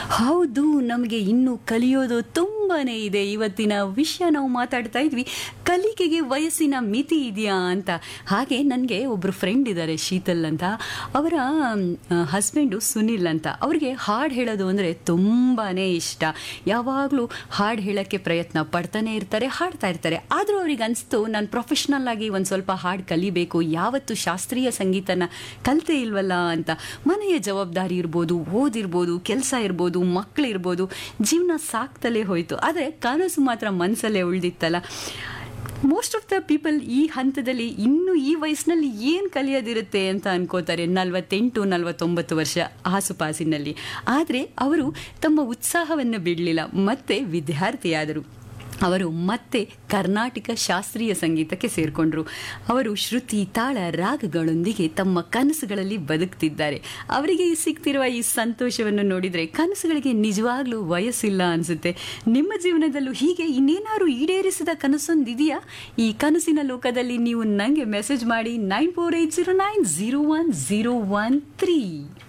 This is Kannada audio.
ಹೌದು ನಮಗೆ ಇನ್ನೂ ಕಲಿಯೋದು ತುಂಬಾನೇ ಇದೆ ಇವತ್ತಿನ ವಿಷಯ ನಾವು ಮಾತಾಡ್ತಾ ಇದ್ವಿ ಕಲಿಕೆಗೆ ವಯಸ್ಸಿನ ಮಿತಿ ಇದೆಯಾ ಅಂತ ಹಾಗೆ ನನಗೆ ಒಬ್ರು ಫ್ರೆಂಡ್ ಇದ್ದಾರೆ ಶೀತಲ್ ಅಂತ ಅವರ ಹಸ್ಬೆಂಡು ಸುನಿಲ್ ಅಂತ ಅವ್ರಿಗೆ ಹಾಡು ಹೇಳೋದು ಅಂದರೆ ತುಂಬಾನೇ ಇಷ್ಟ ಯಾವಾಗಲೂ ಹಾಡು ಹೇಳೋಕ್ಕೆ ಪ್ರಯತ್ನ ಪಡ್ತಾನೆ ಇರ್ತಾರೆ ಹಾಡ್ತಾ ಇರ್ತಾರೆ ಆದರೂ ಅವ್ರಿಗೆ ಅನಿಸ್ತು ನಾನು ಪ್ರೊಫೆಷ್ನಲ್ ಆಗಿ ಒಂದು ಸ್ವಲ್ಪ ಹಾಡು ಕಲಿಬೇಕು ಯಾವತ್ತು ಶಾಸ್ತ್ರೀಯ ಸಂಗೀತನ ಕಲಿತೇ ಇಲ್ವಲ್ಲ ಅಂತ ಮನೆಯ ಜವಾಬ್ದಾರಿ ಇರ್ಬೋದು ಓದಿರ್ಬೋದು ಕೆಲಸ ಇರ್ಬೋದು ಮಕ್ಕಳಿರ್ಬೋದು ಜೀವನ ಸಾಕ್ತಲೇ ಹೋಯಿತು ಆದರೆ ಕನಸು ಮಾತ್ರ ಮನಸ್ಸಲ್ಲೇ ಉಳಿದಿತ್ತಲ್ಲ ಮೋಸ್ಟ್ ಆಫ್ ದ ಪೀಪಲ್ ಈ ಹಂತದಲ್ಲಿ ಇನ್ನು ಈ ವಯಸ್ಸಿನಲ್ಲಿ ಏನು ಕಲಿಯೋದಿರುತ್ತೆ ಅಂತ ಅನ್ಕೋತಾರೆ ನಲವತ್ತೆಂಟು ನಲವತ್ತೊಂಬತ್ತು ವರ್ಷ ಆಸುಪಾಸಿನಲ್ಲಿ ಆದರೆ ಅವರು ತಮ್ಮ ಉತ್ಸಾಹವನ್ನು ಬಿಡಲಿಲ್ಲ ಮತ್ತೆ ವಿದ್ಯಾರ್ಥಿಯಾದರು ಅವರು ಮತ್ತೆ ಕರ್ನಾಟಕ ಶಾಸ್ತ್ರೀಯ ಸಂಗೀತಕ್ಕೆ ಸೇರಿಕೊಂಡ್ರು ಅವರು ಶ್ರುತಿ ತಾಳ ರಾಗಗಳೊಂದಿಗೆ ತಮ್ಮ ಕನಸುಗಳಲ್ಲಿ ಬದುಕ್ತಿದ್ದಾರೆ ಅವರಿಗೆ ಸಿಗ್ತಿರುವ ಈ ಸಂತೋಷವನ್ನು ನೋಡಿದರೆ ಕನಸುಗಳಿಗೆ ನಿಜವಾಗ್ಲೂ ವಯಸ್ಸಿಲ್ಲ ಅನಿಸುತ್ತೆ ನಿಮ್ಮ ಜೀವನದಲ್ಲೂ ಹೀಗೆ ಇನ್ನೇನಾದ್ರು ಈಡೇರಿಸಿದ ಕನಸೊಂದಿದೆಯಾ ಈ ಕನಸಿನ ಲೋಕದಲ್ಲಿ ನೀವು ನನಗೆ ಮೆಸೇಜ್ ಮಾಡಿ nine four eight zero nine zero one zero one three